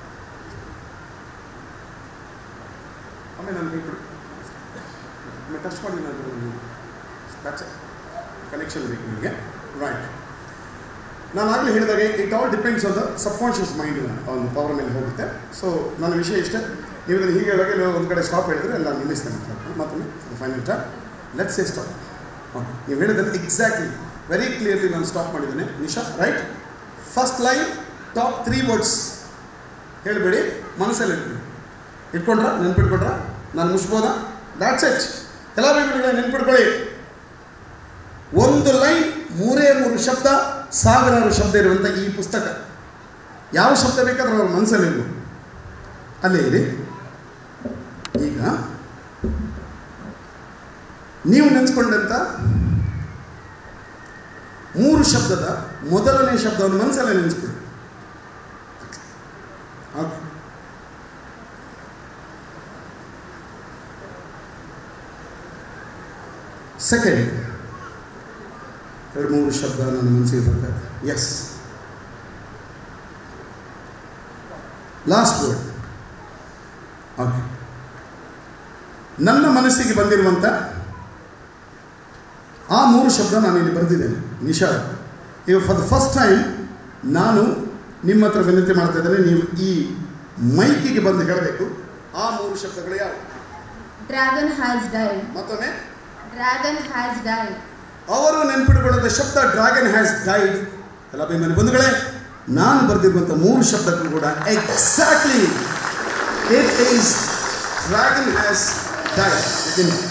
[SPEAKER 1] ಒಮ್ಮೆ ನಾನು ಹೇಳ್ಬಿಡಿ ಒಮ್ಮೆ ಟಚ್ ಮಾಡಿ ನಾನು ಟಚ್ ಕನೆಕ್ಷನ್ ಬೇಕು ನಿಮಗೆ ರೈಟ್ ನಾನು ಆಗಲೇ ಹೇಳಿದಾಗೆ it all depends on the subconscious mind ಒಂದು ಪವರ್ ಮೇಲೆ ಹೋಗುತ್ತೆ ಸೊ ನನ್ನ ವಿಷಯ ಇಷ್ಟೇ ನೀವು ಇದನ್ನು ಹೀಗೆ ಹೇಳೋಕೆ ನೀವು ಒಂದು ಕಡೆ ಸ್ಟಾಪ್ ಹೇಳಿದ್ರೆ ಎಲ್ಲ ನಿಲ್ಲಿಸ್ತೇನೆ ಮತ್ತೊಮ್ಮೆ final stop let's say stop okay ನೀವು ಹೇಳಿದ್ರೆ ಎಕ್ಸಾಕ್ಟ್ಲಿ ವೆರಿ ಕ್ಲಿಯರ್ಲಿ ನಾನು ಸ್ಟಾಪ್ ಮಾಡಿದ್ದೇನೆ Nisha right first line top three words ಹೇಳಬೇಡಿ ಮನಸ್ಸಲ್ಲಿ ಇಟ್ಬಿಡಿ ಇಟ್ಕೊಂಡ್ರ ನೆನ್ಪಿಟ್ಕೊಂಡ್ರ ನಾನು ಮುಗಿಸ್ಬೋದಾ ದಾಟ್ಸ್ ಇಟ್ ಎಲ್ಲ ಬೇಬಿಗಳೇ ನೆನ್ಪಿಟ್ಕೊಳ್ಳಿ ಒಂದು ಲೈನ್ ಮೂರೇ ಮೂರು ಶಬ್ದ ಸಾವಿರಾರು ಶಬ್ದ ಇರುವಂಥ ಈ ಪುಸ್ತಕ ಯಾವ ಶಬ್ದ ಬೇಕಾದ್ರೆ ಅವ್ರ ಮನಸ್ಸಲ್ಲಿರ್ಬೋದು ಅಲ್ಲೇ ಇರಿ ಈಗ ನೀವು ನೆನೆಸ್ಕೊಂಡಂಥ ಮೂರು ಶಬ್ದದ ಮೊದಲನೇ ಶಬ್ದವನ್ನು ಮನಸ್ಸಲ್ಲೇ ನೆನೆಸ್ಕೊಳ್ಳಿ ಓಕೆ ಸೆಕೆಂಡ್ ಎರಡು ಮೂರು ಶಬ್ದ ನನ್ನ ಮನಸ್ಸಿಗೆ ಬರ್ತದೆ ಎಸ್ ಲಾಸ್ಟ್ ವರ್ಡ್ ಓಕೆ ನನ್ನ ಮನಸ್ಸಿಗೆ ಬಂದಿರುವಂಥ ಆ ಮೂರು ಶಬ್ದ ನಾನು ಇಲ್ಲಿ ಬರೆದಿದ್ದೇನೆ ನಿಶಾ ಈಗ ಫಾರ್ ದ ಫಸ್ಟ್ ಟೈಮ್ ನಾನು ನಿಮ್ಮ ಹತ್ರ ವಿನಂತಿ ಮಾಡ್ತಾ ಇದ್ದೇನೆ ನೀವು ಈ ಮೈಕಿಗೆ ಬಂದು ಹೇಳಬೇಕು ಆ ಮೂರು ಶಬ್ದಗಳು ಯಾವ
[SPEAKER 2] Dragon has died.
[SPEAKER 1] ಮತ್ತೊಮ್ಮೆ
[SPEAKER 2] Dragon has died.
[SPEAKER 1] ಅವರು ನೆನ್ಪಿಟ್ಟುಕೊಳ್ಳದ ಶಬ್ದ ಡ್ರ್ಯಾಗನ್ ಹ್ಯಾಸ್ ಡೈಡ್ ಎಲ್ಲ ಮನೆ ಬಂಧುಗಳೇ ನಾನು ಬರೆದಿರುವಂಥ ಮೂರು ಶಬ್ದಗಳು ಕೂಡ exactly it is dragon has died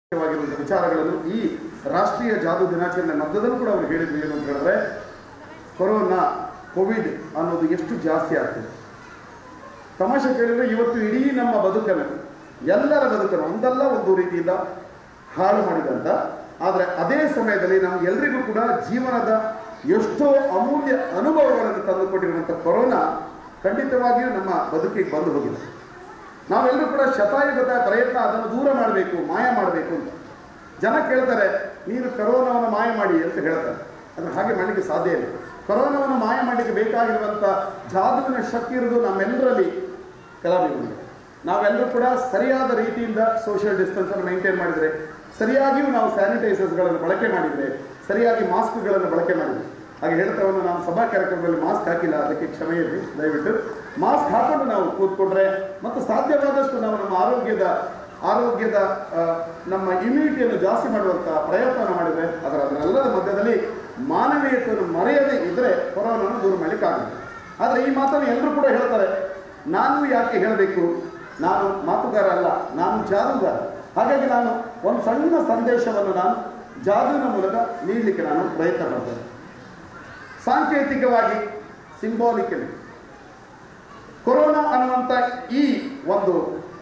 [SPEAKER 1] ಮುಖ್ಯವಾಗಿರುವಂಥ ವಿಚಾರಗಳನ್ನು ಈ ರಾಷ್ಟ್ರೀಯ ಜಾದು ದಿನಾಚರಣೆ ಮಧ್ಯದಲ್ಲೂ ಕೂಡ ಅವರು ಹೇಳಿದ್ರು ಏನು ಅಂತ ಹೇಳಿದ್ರೆ ಕೊರೋನಾ ಕೋವಿಡ್ ಅನ್ನೋದು ಎಷ್ಟು ಜಾಸ್ತಿ ಆಗ್ತಿದೆ ತಮಾಷೆ ಕೇಳಿದ್ರೆ ಇವತ್ತು ಇಡೀ ನಮ್ಮ ಬದುಕನ್ನು ಎಲ್ಲರ ಬದುಕನ್ನು ಒಂದಲ್ಲ ಒಂದು ರೀತಿಯಿಂದ ಹಾಳು ಮಾಡಿದಂತ ಆದರೆ ಅದೇ ಸಮಯದಲ್ಲಿ ನಮ್ಗೆಲ್ರಿಗೂ ಕೂಡ ಜೀವನದ ಎಷ್ಟೋ ಅಮೂಲ್ಯ ಅನುಭವಗಳನ್ನು ತಂದುಕೊಟ್ಟಿರುವಂಥ ಕೊರೋನಾ ಖಂಡಿತವಾಗಿಯೂ ನಮ್ಮ ಬದುಕಿಗೆ ಬಂದು ಹೋಗಿದೆ ನಾವೆಲ್ಲರೂ ಕೂಡ ಶತಾಯುಗತ ಪ್ರಯತ್ನ ಅದನ್ನು ದೂರ ಮಾಡಬೇಕು ಮಾಯ ಮಾಡಬೇಕು ಅಂತ ಜನ ಕೇಳ್ತಾರೆ ನೀನು ಕರೋನಾವನ್ನು ಮಾಯ ಮಾಡಿ ಅಂತ ಹೇಳ್ತಾರೆ ಅದನ್ನು ಹಾಗೆ ಮಾಡಲಿಕ್ಕೆ ಸಾಧ್ಯ ಇಲ್ಲ ಕರೋನಾವನ್ನು ಮಾಯ ಮಾಡಲಿಕ್ಕೆ ಬೇಕಾಗಿರುವಂಥ ಜಾದುವಿನ ಶಕ್ತಿ ಇರೋದು ನಮ್ಮೆಲ್ಲರಲ್ಲಿ ಕಲಾವಿದರಿಗೆ ನಾವೆಲ್ಲರೂ ಕೂಡ ಸರಿಯಾದ ರೀತಿಯಿಂದ ಸೋಷಿಯಲ್ ಡಿಸ್ಟೆನ್ಸನ್ನು ಮೇಂಟೈನ್ ಮಾಡಿದರೆ ಸರಿಯಾಗಿಯೂ ನಾವು ಸ್ಯಾನಿಟೈಸರ್ಸ್ಗಳನ್ನು ಬಳಕೆ ಮಾಡಿದರೆ ಸರಿಯಾಗಿ ಮಾಸ್ಕ್ಗಳನ್ನು ಬಳಕೆ ಮಾಡಿದರೆ ಹಾಗೆ ಹೇಳ್ತಾವನ್ನು ನಾನು ಸಭಾ ಕಾರ್ಯಕ್ರಮದಲ್ಲಿ ಮಾಸ್ಕ್ ಹಾಕಿಲ್ಲ ಅದಕ್ಕೆ ಕ್ಷಮೆ ಇರಲಿ ದಯವಿಟ್ಟು ಮಾಸ್ಕ್ ಹಾಕೊಂಡು ನಾವು ಕೂತ್ಕೊಂಡ್ರೆ ಮತ್ತು ಸಾಧ್ಯವಾದಷ್ಟು ನಾವು ನಮ್ಮ ಆರೋಗ್ಯದ ಆರೋಗ್ಯದ ಆ, ನಮ್ಮ ಇಮ್ಯುನಿಟಿಯನ್ನು ಜಾಸ್ತಿ ಮಾಡುವಂಥ ಪ್ರಯತ್ನ ಮಾಡಿದರೆ ಅದರ ಅದರೆಲ್ಲದ ಮಧ್ಯದಲ್ಲಿ ಮಾನವೀಯತೆಯನ್ನು ಮರೆಯದೇ ಇದ್ದರೆ ಕೊರೋನಾವನ್ನು ದೂರ ಮಾಡಲಿಕ್ಕಾಗುತ್ತೆ ಆದರೆ ಈ ಮಾತನ್ನು ಎಲ್ಲರೂ ಕೂಡ ಹೇಳ್ತಾರೆ ನಾನು ಯಾಕೆ ಹೇಳಬೇಕು ನಾನು ಮಾತುಗಾರ ಅಲ್ಲ ನಾನು ಜಾದೂಗಾರ ಹಾಗಾಗಿ ನಾನು ಒಂದು ಸಣ್ಣ ಸಂದೇಶವನ್ನು ನಾನು ಜಾದೂವಿನ ಮೂಲಕ ನೀಡಲಿಕ್ಕೆ ನಾನು ಪ್ರಯತ್ನ ಮಾಡ್ತೇನೆ ಸಾಂಕೇತಿಕವಾಗಿ ಸಿಂಬಾಲಿಕಲಿ ಕೊರೋನಾ ಅನ್ನುವಂಥ ಈ ಒಂದು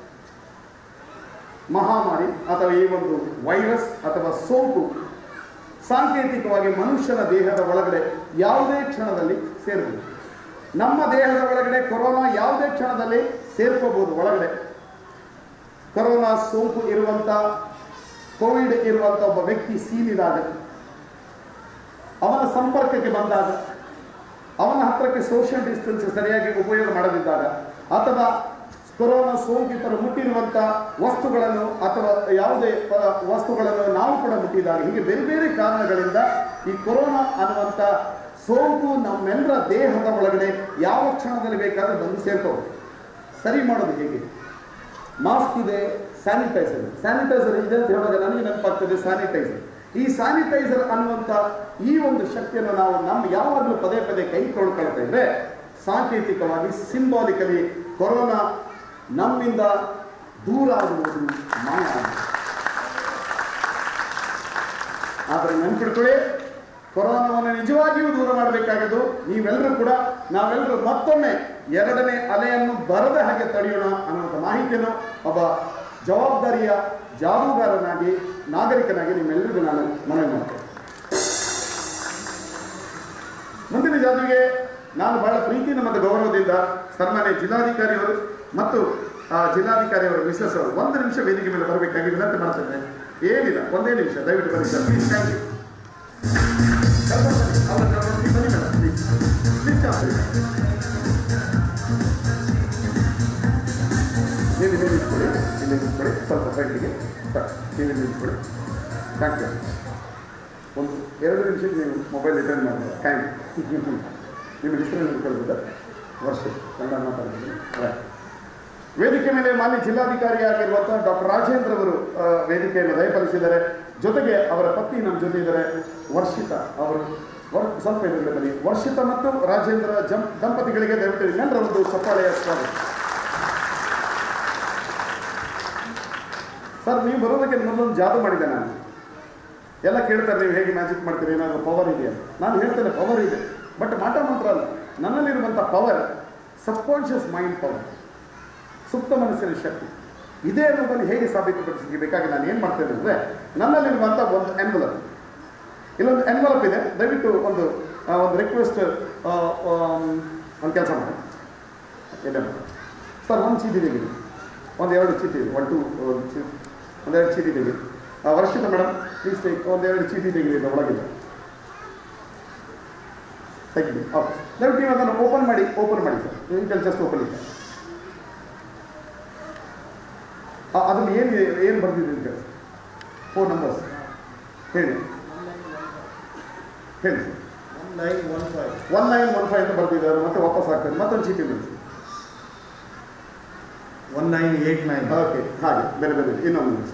[SPEAKER 1] ಮಹಾಮಾರಿ ಅಥವಾ ಈ ಒಂದು ವೈರಸ್ ಅಥವಾ ಸೋಂಕು ಸಾಂಕೇತಿಕವಾಗಿ ಮನುಷ್ಯನ ದೇಹದ ಒಳಗಡೆ ಯಾವುದೇ ಕ್ಷಣದಲ್ಲಿ ಸೇರಬಹುದು ನಮ್ಮ ದೇಹದ ಒಳಗಡೆ ಕೊರೋನಾ ಯಾವುದೇ ಕ್ಷಣದಲ್ಲಿ ಸೇರ್ಕೋಬಹುದು ಒಳಗಡೆ ಕೊರೋನಾ ಸೋಂಕು ಇರುವಂಥ ಕೋವಿಡ್ ಇರುವಂಥ ಒಬ್ಬ ವ್ಯಕ್ತಿ ಸೀನಿದಾಗ ಅವನ ಸಂಪರ್ಕಕ್ಕೆ ಬಂದಾಗ ಅವನ ಹತ್ರಕ್ಕೆ ಸೋಷಿಯಲ್ ಡಿಸ್ಟೆನ್ಸ್ ಸರಿಯಾಗಿ ಉಪಯೋಗ ಮಾಡದಿದ್ದಾಗ ಅಥವಾ ಕೊರೋನಾ ಸೋಂಕಿತರು ಮುಟ್ಟಿರುವಂಥ ವಸ್ತುಗಳನ್ನು ಅಥವಾ ಯಾವುದೇ ಪ- ವಸ್ತುಗಳನ್ನು ನಾವು ಕೂಡ ಮುಟ್ಟಿದಾಗ ಹೀಗೆ ಬೇರೆ ಬೇರೆ ಕಾರಣಗಳಿಂದ ಈ ಕೊರೋನಾ ಅನ್ನುವಂಥ ಸೋಂಕು ನಮ್ಮೆಲ್ಲರ ದೇಹದ ಒಳಗಡೆ ಯಾವ ಕ್ಷಣದಲ್ಲಿ ಬೇಕಾದರೂ ಬಂದು ಸೇರ್ಕೋದು ಸರಿ ಮಾಡೋದು ಹೇಗೆ ಮಾಸ್ಕ್ ಇದೆ ಸ್ಯಾನಿಟೈಸರ್ ಸ್ಯಾನಿಟೈಸರ್ ಇದೆ ಅಂತ ಹೇಳುವಾಗ ನನಗೆ ನೆನಪಾಗ್ತದೆ ಸ್ಯಾನಿಟೈಸರ್ ಈ ಸ್ಯಾನಿಟೈಸರ್ ಅನ್ನುವಂಥ ಈ ಒಂದು ಶಕ್ತಿಯನ್ನು ನಾವು ನಮ್ಮ ಯಾವಾಗಲೂ ಪದೇ ಪದೇ ಕೈ ತೊಳ್ಕೊಳ್ತಾ ಇದ್ರೆ ಸಾಂಕೇತಿಕವಾಗಿ ಸಿಂಬಾಲಿಕಲಿ ಕೊರೋನಾ ನಮ್ಮಿಂದ ದೂರ ಆಗುವುದು ಮಾಯ ಆಗುವುದು ಆದರೆ ನೆನ್ಪಿಟ್ಕೊಳ್ಳಿ ಕೊರೋನಾವನ್ನು ನಿಜವಾಗಿಯೂ ದೂರ ಮಾಡಬೇಕಾಗಿದ್ದು ನೀವೆಲ್ಲರೂ ಕೂಡ ನಾವೆಲ್ಲರೂ ಮತ್ತೊಮ್ಮೆ ಎರಡನೇ ಅಲೆಯನ್ನು ಬರದ ಹಾಗೆ ತಡೆಯೋಣ ಅನ್ನುವಂಥ ಮಾಹಿತಿಯನ್ನು ಒಬ್ಬ ಜವಾಬ್ದಾರಿಯ ಜಾದೂಗಾರನಾಗಿ ನಾಗರಿಕನಾಗಿ ನಿಮ್ಮೆಲ್ಲರಿಗೂ ನಾನು ಮನವಿ ಮಾಡ್ತೇನೆ ಮುಂದಿನ ಜಾದುವಿಗೆ ನಾನು ಬಹಳ ಪ್ರೀತಿಯಿಂದ ಮತ್ತು ಗೌರವದಿಂದ ಸನ್ಮಾನ್ಯ ಜಿಲ್ಲಾಧಿಕಾರಿಯವರು ಮತ್ತು ಆ, ಜಿಲ್ಲಾಧಿಕಾರಿಯವರ ಮಿಸಸ್ ಅವರು ಒಂದು ನಿಮಿಷ ವೇದಿಕೆ ಮೇಲೆ ಬರಬೇಕಾಗಿ ವಿನಂತಿ ಮಾಡ್ತೇನೆ ಏನಿಲ್ಲ ಒಂದೇ ನಿಮಿಷ ದಯವಿಟ್ಟು ಬನ್ನಿ ಸರ್ ಪ್ಲೀಸ್ ಥ್ಯಾಂಕ್ ಯು ಬನ್ನಿ ಮೇಡಮ್ ಪ್ಲೀಸ್ ಪ್ಲೀಸ್ ನೀವು ಇಲ್ಲಿ ನಿಂತ್ಕೊಳ್ಳಿ ಇಲ್ಲಿ ನಿಂತ್ಕೊಳ್ಳಿ ಸ್ವಲ್ಪ ಸೈಡ್ಗೆ ಸರ್ ನೀವು ಇಲ್ಲಿ ನಿಂತ್ಕೊಳ್ಳಿ ಥ್ಯಾಂಕ್ ಯು ಒಂದು ಎರಡು ನಿಮಿಷಕ್ಕೆ ನೀವು ಮೊಬೈಲ್ ರಿಟರ್ನ್ ಮಾಡಿದ್ರೆ ಥ್ಯಾಂಕ್ ಯು ನಿಮ್ಮ ಹೆಸರು ನಿಂತ್ಕೊಳ್ಬೋದಾ ವರ್ಷ ಕನ್ನಡ ಮಾತಾಡ್ತೀನಿ ರೈಟ್ ವೇದಿಕೆ ಮೇಲೆ ಮಾನ್ಯ ಜಿಲ್ಲಾಧಿಕಾರಿಯಾಗಿರುವಂತಹ ಡಾಕ್ಟರ್ ರಾಜೇಂದ್ರ ಅವರು ಆ, ವೇದಿಕೆಯನ್ನು ದಯಪಾಲಿಸಿದ್ದಾರೆ ಜೊತೆಗೆ ಅವರ ಪತ್ನಿ ನಮ್ಮ ಜೊತೆ ಇದ್ದಾರೆ ವರ್ಷಿತ ಅವರು ವರ್- ಸ್ವಲ್ಪ ಎದುರುಗಡೆ ಬನ್ನಿ ವರ್ಷಿತ ಮತ್ತು ರಾಜೇಂದ್ರ ಜಂ ದಂಪತಿಗಳಿಗೆ ದಯವಿಟ್ಟು ಎಲ್ಲರ ಒಂದು ಚಪ್ಪಾಳೆಯ ಸ್ವಾಗತ ಸರ್ ನೀವು ಬರೋದಕ್ಕೆ ಮೊದಲೊಂದು ಜಾದು ಮಾಡಿದೆ ನಾನು ಎಲ್ಲ ಕೇಳ್ತಾರೆ ನೀವು ಹೇಗೆ ಮ್ಯಾಜಿಕ್ ಮಾಡ್ತೀರಿ ಏನಾದರೂ ಪವರ್ ಇದೆಯಾ ನಾನು ಹೇಳ್ತೇನೆ ಪವರ್ ಇದೆ ಬಟ್ ಮಾಟ ಮಾತ್ರ ಅಲ್ಲ ನನ್ನಲ್ಲಿರುವಂಥ ಪವರ್ ಸಬ್ಕಾನ್ಷಿಯಸ್ ಮೈಂಡ್ ಪವರ್ ಸುಪ್ತ ಮನಸ್ಸಿನ ಶಕ್ತಿ ಇದೇ ಅನ್ನೋದನ್ನು ಹೇಗೆ ಸಾಬೀತುಪಡಿಸಲಿಕ್ಕೆ ಬೇಕಾಗಿ ನಾನು ಏನು ಮಾಡ್ತೇನೆ ಅಂದರೆ ನನ್ನಲ್ಲಿರುವಂಥ ಒಂದು ಎನ್ವಲಪ್ ಇಲ್ಲೊಂದು ಎನ್ವಲಪ್ ಇದೆ ದಯವಿಟ್ಟು ಒಂದು ಆ, ಒಂದು ರಿಕ್ವೆಸ್ಟ್ ಒಂದು ಕೆಲಸ ಮಾಡಿ ಇದೆ ಸರ್ ಒಂದು ಚೀಟಿ ತೆಗೀರಿ ಒಂದು ಎರಡು ಚೀಟಿ ಒನ್ ಟು ಒಂದೆರಡು ಚೀಟಿ ತೆಗೀರಿ ಆ, ವರ್ಷಿತ ಮೇಡಮ್ ಪ್ಲೀಸ್ ಒಂದೆರಡು ಚೀಟಿ ತೆಗೀರಿ ಇದು ಒಳಗಿದೆ ತೆಗೀರಿ ಓಕೆ ದಯವಿಟ್ಟು ನೀವು ಅದನ್ನು ಓಪನ್ ಮಾಡಿ ಓಪನ್ ಮಾಡಿ sir you can just open ಇದೆ ಅದ್ರಲ್ಲಿ ಏನು ಏನು ಬರ್ದಿದೆ ಅಂತ ಫೋನ್ ನಂಬರ್ಸ್ ಹೇಳಿ ಹೇಳಿ sir
[SPEAKER 3] one nine one five
[SPEAKER 1] one nine one five ಅಂತ ಬರ್ತಿದ್ದಾರೆ ಮತ್ತೆ ವಾಪಸ್ ಆಗ್ತದೆ ಮತ್ತೊಂದು ಚೀಟಿ ಬಿಡಿಸಿ
[SPEAKER 3] one nine eight nine
[SPEAKER 1] okay ಹಾಗೆ ಬೇರೆ ಬೇರೆ ಇನ್ನೊಂದು ನಿಮಿಷ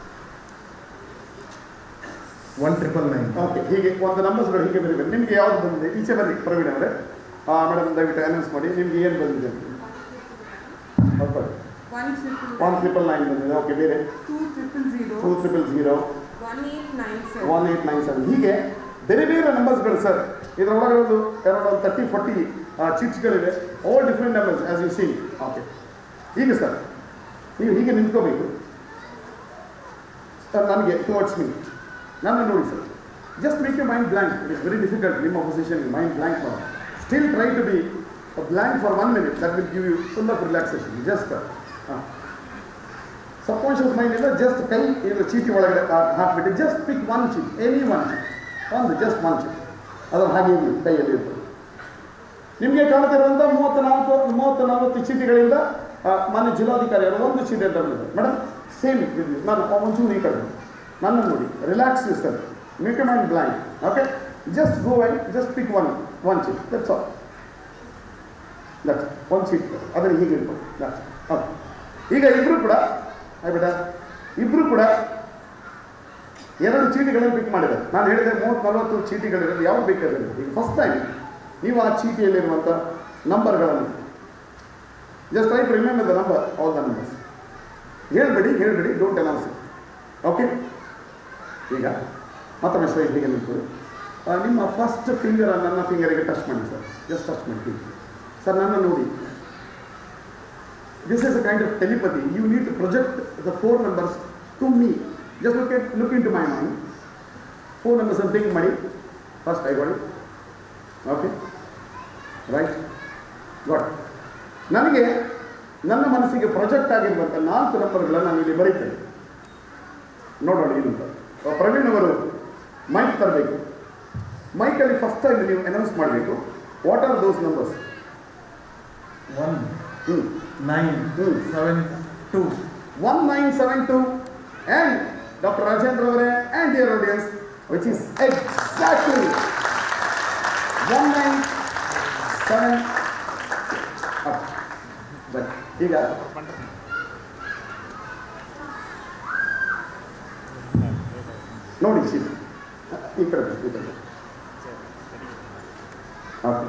[SPEAKER 3] ಒನ್ ಟ್ರಿಪಲ್ ನೈನ್
[SPEAKER 1] ಓಕೆ ಹೀಗೆ ಒಂದು ನಂಬರ್ಸ್ಗಳು ಹೀಗೆ ಬರೀಬೇಕು ನಿಮಗೆ ಯಾವ್ದು ಬಂದಿದೆ ಈಚೆ ಬನ್ನಿ ಪ್ರವೀಣ್ ಅವರೇ ಮೇಡಮ್ ದಯವಿಟ್ಟು ಅನೌನ್ಸ್ ಮಾಡಿ ನಿಮ್ಗೆ ಏನು ಬಂದಿದೆ
[SPEAKER 4] One triple
[SPEAKER 1] one triple nine ಬಂದಿದೆ ಓಕೆ ಬೇರೆ
[SPEAKER 4] two triple zero
[SPEAKER 1] two triple zero
[SPEAKER 4] one eight nine seven
[SPEAKER 1] one eight nine seven ಹೀಗೆ ಬೇರೆ ಬೇರೆ ನಂಬರ್ಸ್ಗಳು ಸರ್ ಇದರೊಳಗೆ ಒಂದು ಎರಡು ಒಂದು ತರ್ಟಿ ಫೋರ್ಟಿ ಚಿಟ್ಸ್ಗಳಿವೆ all different numbers as you see okay ಈಗ ಸರ್ ನೀವು ಹೀಗೆ ನಿಂತ್ಕೋಬೇಕು ಸರ್ ನನಗೆ ಟುವರ್ಡ್ಸ್ ಮೀ ನನ್ನ ನೋಡಿ sir just make you mind blank it is very difficult ನಿಮ್ಮ ಪೊಸಿಷನ್ ಮೈಂಡ್ ಬ್ಲ್ಯಾಂಕ್ ಮಾಡಿ still try to be blank for one minute that will give you full of relaxation just ಹಾಂ subconscious mind ಇಲ್ಲ just ಕೈ ಇದು ಚೀಟಿ ಒಳಗಡೆ ಹಾ- ಹಾಕ್ಬಿಟ್ಟು just pick one chit any one chit ಒಂದು ಜಸ್ಟ್ ಒನ್ ಚೀಟ್ ಅದನ್ನು ಹಾಗೆ ಇಡಿ, ಕೈಯಲ್ಲಿ ಇರ್ತದೆ ನಿಮಗೆ ಕಾಣ್ತಿರುವಂಥ ಮೂವತ್ತ ನಾಲ್ಕು ಮೂವತ್ತ ನಲವತ್ತು ಚೀಟಿಗಳಿಂದ ಆ, ಮಾನ್ಯ ಜಿಲ್ಲಾಧಿಕಾರಿ ಅವರು ಒಂದು ಚೀಟಿ ಅಂತ ಬಂದಿದ್ದಾರೆ ಮೇಡಮ್ ಸೇಮ್ ನಾನು ಒಂಚೂರು ಈ ಕಡೆ ನನ್ನ ನೋಡಿ relax sir make a mind blind okay just go I just pick one one chit that's all that's ಒಂದು ಚೀಟ್ ಅದನ್ನು ಹೀಗೆ ಇಟ್ಕೊಂಡು ದಟ್ಸ್ ಓಕೆ ಈಗ ಇಬ್ಬರು ಕೂಡ ಆಯ್ಬಿಟ ಇಬ್ಬರು ಕೂಡ ಎರಡು ಚೀಟಿಗಳನ್ನು ಪಿಕ್ ಮಾಡಿದ್ದಾರೆ ನಾನು ಹೇಳಿದೆ ಮೂವತ್ತು ನಲವತ್ತು ಚೀಟಿಗಳಿರೋದು ಯಾವ್ದು ಬೇಕಾದ್ರೆ ಈಗ ಫಸ್ಟ್ ಟೈಮ್ ನೀವು ಆ ಚೀಟಿಯಲ್ಲಿರುವಂಥ ನಂಬರ್ಗಳನ್ನು just try to remember the number all the numbers ಹೇಳ್ಬೇಡಿ ಹೇಳ್ಬೇಡಿ ಡೋಂಟ್ ಅನೌನ್ಸ್ ಓಕೆ ಈಗ ಮತ್ತೊಮ್ಮೆ ಸೈಡ್ ಹೀಗೆ ನಿಂತ್ಕೊಳ್ಳಿ ಆ, ನಿಮ್ಮ ಫಸ್ಟ್ ಫಿಂಗರ್ ನನ್ನ ಫಿಂಗರಿಗೆ ಟಚ್ ಮಾಡಿ ಸರ್ ಜಸ್ಟ್ ಟಚ್ ಮಾಡಿ ಸರ್ ನನ್ನ ನೋಡಿ This is a kind of telepathy. You need to project the four numbers to me. Just look at look into my mind. Four numbers and think money. First I got it. Okay. Right? Got it. ನನಗೆ ನನ್ನ ಮನಸ್ಸಿಗೆ project ಆಗಿರುವಂಥ ನಾಲ್ಕು ನಂಬರ್ಗಳನ್ನು ನಾನು ಇಲ್ಲಿ ಬರೀತೇನೆ ನೋಡೋಣ ಏನು ಅಂತ ಅಹ್, ಪ್ರವೀಣ್ ಅವರು ಮೈಕ್ ತರಬೇಕು ಮೈಕಲ್ಲಿ ಫಸ್ಟ್ ಟೈಮ್ ನೀವು ಅನೌನ್ಸ್ ಮಾಡಬೇಕು what are those numbers
[SPEAKER 3] One
[SPEAKER 1] ಹ್ಞೂ
[SPEAKER 3] nine
[SPEAKER 1] Hmm.
[SPEAKER 3] seven two.
[SPEAKER 1] 1972 and Dr. Rajendra Vare and dear audience, which is exactly 197 up. But ಈಗ ನೋಡಿ ಶೀಟ್ ಈ ಕಡೆ ಬನ್ನಿ, ಈ ಕಡೆ ಓಕೆ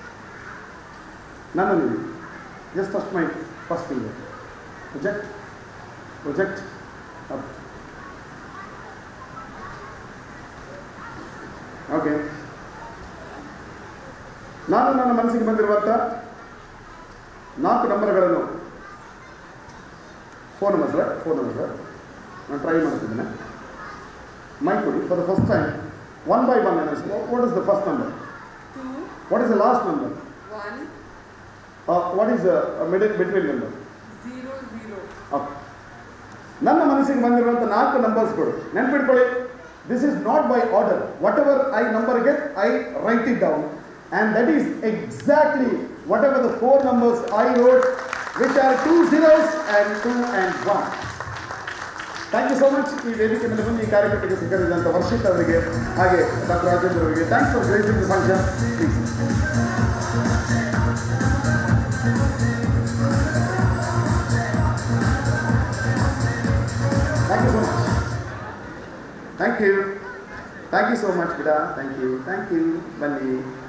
[SPEAKER 1] ನಾನು ನೋಡಿ just first my first finger project, project, up. Okay ನಾನು ನನ್ನ ಮನಸ್ಸಿಗೆ ಬಂದಿರುವಂಥ ನಾಲ್ಕು ನಂಬರ್ಗಳನ್ನು phone number sir phone number sir ನಾನು ಟ್ರೈ ಮಾಡ್ತಿದ್ದೇನೆ ಮೈಕ್ ಕೊಡಿ for the first time one by one what is the first number
[SPEAKER 4] two
[SPEAKER 1] what is the last number
[SPEAKER 4] one
[SPEAKER 1] what is the middle between number
[SPEAKER 4] zero zero
[SPEAKER 1] okay. ನನ್ನ ಮನಸ್ಸಿಗೆ ಬಂದಿರುವಂಥ ನಾಲ್ಕು ನಂಬರ್ಸ್ಗಳು ನೆನ್ಪಿಟ್ಕೊಳ್ಳಿ this is not by order what ever I number get I write it down and that is exactly whatever the four numbers I wrote which are two zeros and two and one thank you so much ಈ ವೇದಿಕೆ ಮೇಲೆ ಬಂದು ಈ ಕಾರ್ಯಕ್ರಮಕ್ಕೆ ಸಿಕ್ಕರಿದಂಥ ವರ್ಷಿತ್ ಅವರಿಗೆ ಹಾಗೆ doctor Rajendra ಅವರಿಗೆ thanks for gracing the function please Thank you so much. Thank you. Thank you so much, Vida. Thank you. Thank you, Bali.